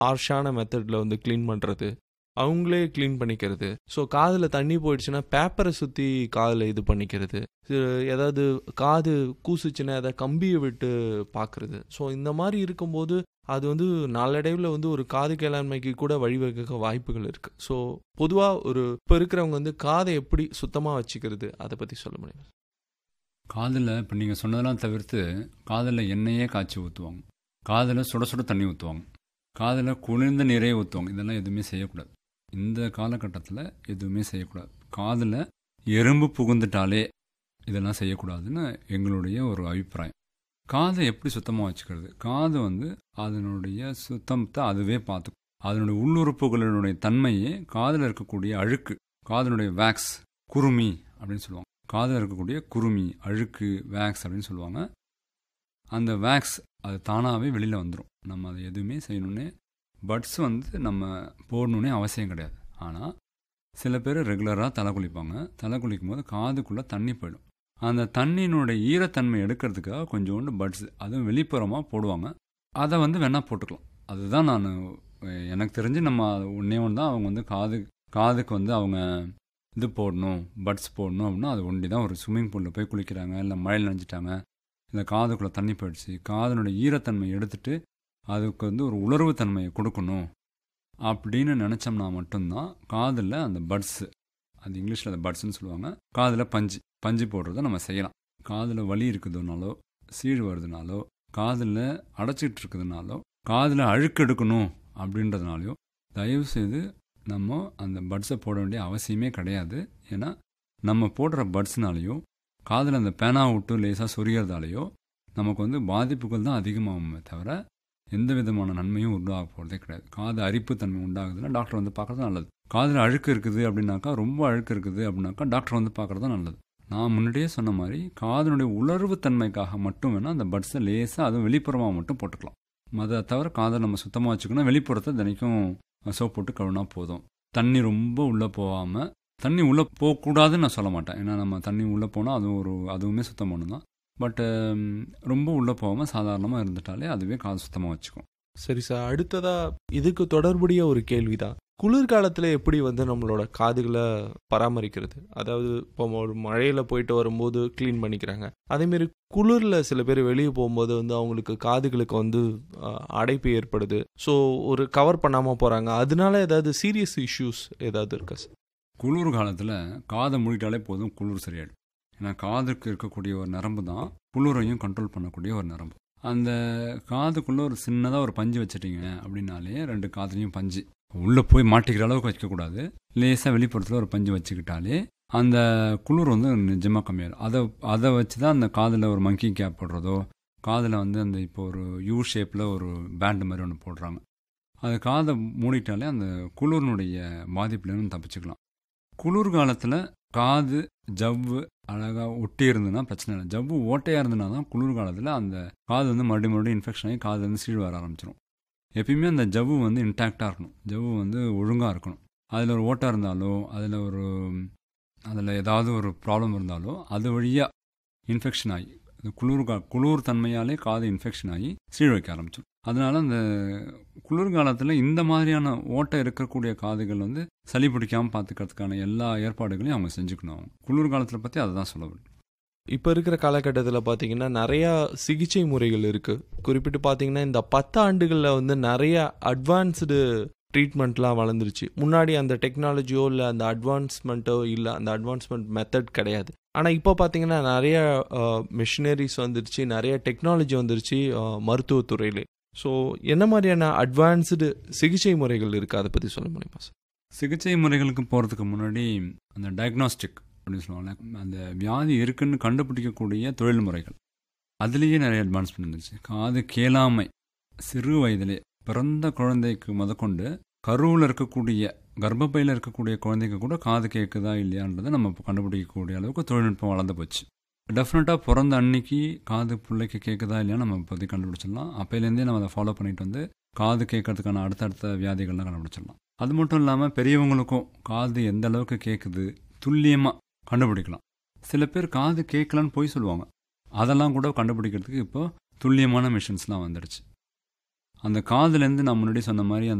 ஹார்ஷான மெத்தடில் வந்து க்ளீன் பண்ணுறது அவங்களே க்ளீன் பண்ணிக்கிறது ஸோ காதில் தண்ணி போயிடுச்சுன்னா பேப்பரை சுற்றி காதில் இது பண்ணிக்கிறது இது ஏதாவது காது கூசுச்சுன்னா ஏதாவது கம்பியை விட்டு பார்க்குறது ஸோ இந்த மாதிரி இருக்கும்போது அது வந்து நாளடைவில் வந்து ஒரு காது கேளாண்மைக்கு கூட வழிவகுக்க வாய்ப்புகள் இருக்குது ஸோ பொதுவாக ஒரு இப்போ இருக்கிறவங்க வந்து காதை எப்படி சுத்தமாக வச்சுக்கிறது அதை பற்றி சொல்ல முடியும் காதில் இப்போ நீங்கள் சொன்னதெல்லாம் தவிர்த்து காதில் எண்ணெயே காய்ச்சி ஊற்றுவாங்க காதில் சுட சுட தண்ணி ஊற்றுவாங்க காதில் குளிர்ந்த நீரே ஊற்றுவாங்க இதெல்லாம் எதுவுமே செய்யக்கூடாது இந்த காலகட்டத்தில் எதுவுமே செய்யக்கூடாது காதில் எறும்பு புகுந்துட்டாலே இதெல்லாம் செய்யக்கூடாதுன்னு எங்களுடைய ஒரு அபிப்பிராயம் காதை எப்படி சுத்தமாக வச்சுக்கிறது காது வந்து அதனுடைய சுத்தத்தை அதுவே பார்த்துக்கும் அதனுடைய உள்ளுறுப்புகளினுடைய தன்மையே காதில் இருக்கக்கூடிய அழுக்கு காதனுடைய வேக்ஸ் குருமி அப்படின்னு சொல்லுவாங்க காதில் இருக்கக்கூடிய குருமி அழுக்கு வேக்ஸ் அப்படின்னு சொல்லுவாங்க அந்த வேக்ஸ் அது தானாகவே வெளியில் வந்துடும் நம்ம அதை எதுவுமே செய்யணுன்னே பட்ஸ் வந்து நம்ம போடணுன்னே அவசியம் கிடையாது ஆனால் சில பேர் ரெகுலராக தலை குளிப்பாங்க தலை குளிக்கும் போது காதுக்குள்ளே தண்ணி போயிடும் அந்த தண்ணியினுடைய ஈரத்தன்மை எடுக்கிறதுக்காக கொஞ்சோண்டு பட்ஸ் அதுவும் வெளிப்புறமாக போடுவாங்க அதை வந்து வேணால் போட்டுக்கலாம் அதுதான் நான் எனக்கு தெரிஞ்சு நம்ம ஒன்றே ஒன்று தான் அவங்க வந்து காது காதுக்கு வந்து அவங்க இது போடணும் பட்ஸ் போடணும் அப்படின்னா அது ஒண்டி தான் ஒரு ஸ்விம்மிங் பூலில் போய் குளிக்கிறாங்க இல்லை மழையில் நனைஞ்சிட்டாங்க இல்லை காதுக்குள்ளே தண்ணி போயிடுச்சு காதனுடைய ஈரத்தன்மை எடுத்துட்டு அதுக்கு வந்து ஒரு உணர்வு தன்மையை கொடுக்கணும் அப்படின்னு நினச்சோம்னா மட்டும்தான் காதில் அந்த பட்ஸு அது இங்கிலீஷில் அந்த பட்ஸ்ன்னு சொல்லுவாங்க காதில் பஞ்சு பஞ்சு போடுறத நம்ம செய்யலாம் காதில் வலி இருக்குதுனாலோ சீழ் வருதுனாலோ காதில் அடைச்சிட்டு இருக்குதுனாலோ காதில் அழுக்கு எடுக்கணும் அப்படின்றதுனாலையோ தயவுசெய்து நம்ம அந்த பட்ஸை போட வேண்டிய அவசியமே கிடையாது ஏன்னா நம்ம போடுற பட்ஸ்னாலேயோ காதில் அந்த பேனா விட்டு லேசாக சொரியறதாலேயோ நமக்கு வந்து பாதிப்புகள் தான் அதிகமாகுமே தவிர எந்த விதமான நன்மையும் உண்டாக போகிறதே கிடையாது காது அரிப்பு தன்மை உண்டாகுதுன்னா டாக்டர் வந்து பார்க்குறது நல்லது காதில் அழுக்கு இருக்குது அப்படின்னாக்கா ரொம்ப அழுக்கு இருக்குது அப்படின்னாக்கா டாக்டர் வந்து பார்க்குறது தான் நல்லது நான் முன்னாடியே சொன்ன மாதிரி காதனுடைய உணர்வு தன்மைக்காக மட்டும் வேணால் அந்த பட்ஸை லேசாக அதுவும் வெளிப்புறமாக மட்டும் போட்டுக்கலாம் அதை தவிர காதை நம்ம சுத்தமாக வச்சுக்கணும் வெளிப்புறத்தை தினைக்கும் சோப் போட்டு கழுவினா போதும் தண்ணி ரொம்ப உள்ளே போகாமல் தண்ணி உள்ளே போகக்கூடாதுன்னு நான் சொல்ல மாட்டேன் ஏன்னா நம்ம தண்ணி உள்ளே போனால் அதுவும் ஒரு அதுவுமே சுத்தம் பண்ணணும் தான் பட்டு ரொம்ப உள்ளே போகாமல் சாதாரணமாக இருந்துட்டாலே அதுவே காது சுத்தமாக வச்சுக்கும் சரி சார் அடுத்ததா இதுக்கு தொடர்புடைய ஒரு கேள்விதான் குளிர்காலத்தில் எப்படி வந்து நம்மளோட காதுகளை பராமரிக்கிறது அதாவது இப்போ ஒரு மழையில் போயிட்டு வரும்போது க்ளீன் பண்ணிக்கிறாங்க அதேமாரி குளிரில் சில பேர் வெளியே போகும்போது வந்து அவங்களுக்கு காதுகளுக்கு வந்து அடைப்பு ஏற்படுது ஸோ ஒரு கவர் பண்ணாமல் போகிறாங்க அதனால ஏதாவது சீரியஸ் இஷ்யூஸ் ஏதாவது இருக்கா சார் குளிர் காலத்தில் காதை மூடிட்டாலே போதும் குளிர் சரியாயிடும் ஏன்னா காதுக்கு இருக்கக்கூடிய ஒரு நரம்பு தான் குளிரையும் கண்ட்ரோல் பண்ணக்கூடிய ஒரு நரம்பு அந்த காதுக்குள்ளே ஒரு சின்னதாக ஒரு பஞ்சு வச்சுட்டீங்க அப்படின்னாலே ரெண்டு காதுலையும் பஞ்சு உள்ளே போய் மாட்டிக்கிற அளவுக்கு வைக்கக்கூடாது லேசாக வெளிப்புறத்தில் ஒரு பஞ்சு வச்சுக்கிட்டாலே அந்த குளிர் வந்து நிஜமாக கம்மியாகும் அதை அதை வச்சு தான் அந்த காதில் ஒரு மங்கி கேப் போடுறதோ காதில் வந்து அந்த இப்போ ஒரு யூ ஷேப்பில் ஒரு பேண்டு மாதிரி ஒன்று போடுறாங்க அது காதை மூடிட்டாலே அந்த குளிர்னுடைய பாதிப்புலேருந்து தப்பிச்சுக்கலாம் குளிர் காலத்தில் காது ஜவ்வு அழகாக ஒட்டி இருந்ததுன்னா பிரச்சனை இல்லை ஜவ்வு ஓட்டையாக இருந்ததுனா தான் குளிர் காலத்தில் அந்த காது வந்து மறுபடியும் மறுபடியும் இன்ஃபெக்ஷன் ஆகி காது வந்து சீழ் வர ஆரம்பிச்சிடும் எப்பயுமே அந்த ஜவ்வு வந்து இன்டாக்டாக இருக்கணும் ஜவ்வு வந்து ஒழுங்காக இருக்கணும் அதில் ஒரு ஓட்டை இருந்தாலோ அதில் ஒரு அதில் ஏதாவது ஒரு ப்ராப்ளம் இருந்தாலோ அது வழியாக இன்ஃபெக்ஷன் ஆகி அந்த குளிர் கா குளிர் தன்மையாலே காது இன்ஃபெக்ஷன் ஆகி சீழ் வைக்க ஆரம்பிச்சிடும் அதனால அந்த குளிர்காலத்தில் இந்த மாதிரியான ஓட்டை இருக்கக்கூடிய காதுகள் வந்து சளி பிடிக்காமல் பார்த்துக்கிறதுக்கான எல்லா ஏற்பாடுகளையும் அவங்க செஞ்சுக்கணும் குளிர்காலத்தில் பற்றி அதை தான் சொல்ல வேண்டும் இப்போ இருக்கிற காலகட்டத்தில் பார்த்தீங்கன்னா நிறையா சிகிச்சை முறைகள் இருக்குது குறிப்பிட்டு பார்த்தீங்கன்னா இந்த பத்து ஆண்டுகளில் வந்து நிறைய அட்வான்ஸ்டு ட்ரீட்மெண்ட்லாம் வளர்ந்துருச்சு முன்னாடி அந்த டெக்னாலஜியோ இல்லை அந்த அட்வான்ஸ்மெண்ட்டோ இல்லை அந்த அட்வான்ஸ்மெண்ட் மெத்தட் கிடையாது ஆனால் இப்போ பார்த்தீங்கன்னா நிறைய மிஷினரிஸ் வந்துருச்சு நிறைய டெக்னாலஜி வந்துருச்சு மருத்துவத்துறையிலே ஸோ என்ன மாதிரியான அட்வான்ஸ்டு சிகிச்சை முறைகள் இருக்குது அதை பற்றி சொல்ல முடியுமா சார் சிகிச்சை முறைகளுக்கு போகிறதுக்கு முன்னாடி அந்த டயக்னாஸ்டிக் அப்படின்னு சொல்லுவாங்க அந்த வியாதி இருக்குன்னு கண்டுபிடிக்கக்கூடிய தொழில் முறைகள் அதுலேயே நிறைய அட்வான்ஸ்மெண்ட் இருந்துச்சு காது கேளாமை சிறு வயதிலே பிறந்த குழந்தைக்கு முதற்கொண்டு கருவில் இருக்கக்கூடிய கர்ப்பப்பையில் இருக்கக்கூடிய குழந்தைக்கு கூட காது கேட்குதா இல்லையான்றதை நம்ம இப்போ கண்டுபிடிக்கக்கூடிய அளவுக்கு தொழில்நுட்பம் வளர்ந்து போச்சு டெஃபினட்டாக பிறந்த அன்னைக்கு காது பிள்ளைக்கு கேட்குதா இல்லையா நம்ம இப்போதைக்கு கண்டுபிடிச்சிடலாம் அப்போலேருந்தே நம்ம அதை ஃபாலோ பண்ணிட்டு வந்து காது கேட்கறதுக்கான அடுத்தடுத்த வியாதிகள்லாம் கண்டுபிடிச்சிடலாம் அது மட்டும் இல்லாமல் பெரியவங்களுக்கும் காது எந்த அளவுக்கு கேட்குது துல்லியமாக கண்டுபிடிக்கலாம் சில பேர் காது கேட்கலான்னு போய் சொல்லுவாங்க அதெல்லாம் கூட கண்டுபிடிக்கிறதுக்கு இப்போ துல்லியமான மிஷின்ஸ்லாம் வந்துடுச்சு அந்த காதுலேருந்து நான் முன்னாடி சொன்ன மாதிரி அந்த